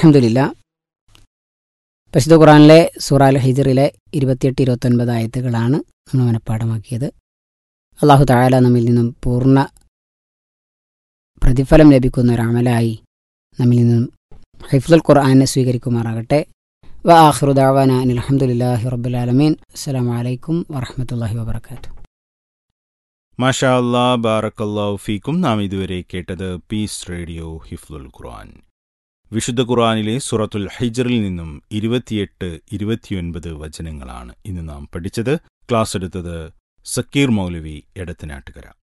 അലഹമില്ല പരിശുദ്ധ ഖുറാനിലെ സൂറാൽ ഹിജറിലെ ഇരുപത്തിയെട്ട് ഇരുപത്തൊൻപത് ആയത്തുകളാണ് നമ്മൾ മനഃപ്പാടമാക്കിയത് അള്ളാഹു തായാല നമ്മിൽ നിന്നും പൂർണ്ണ പ്രതിഫലം ലഭിക്കുന്ന ഒരു അമലായി നമ്മിൽ നിന്നും ഹൈഫുൽ ഖുർആനെ സ്വീകരിക്കുമാറാകട്ടെ വ ആഹ്റുദാവാന അലഹമുല്ലാഹി റബ്ബുലാലമീൻ അസ്സാം വലൈക്കും വറഹമത്തല്ലാഹി വാബർക്കാത്തു മാഷാ അല്ലാ ബാറക്കല്ലാഹു ഫീക്കും നാം ഇതുവരെ കേട്ടത് പീസ് റേഡിയോ ഹിഫ്ലുൽ ഖുർആൻ വിശുദ്ധ ഖുർആനിലെ സുറത്തുൽ ഹൈജറിൽ നിന്നും ഇരുപത്തിയെട്ട് ഇരുപത്തിയൊൻപത് വചനങ്ങളാണ് ഇന്ന് നാം പഠിച്ചത് ക്ലാസ് എടുത്തത് സക്കീർ മൗലവി എടത്തനാട്ടുകര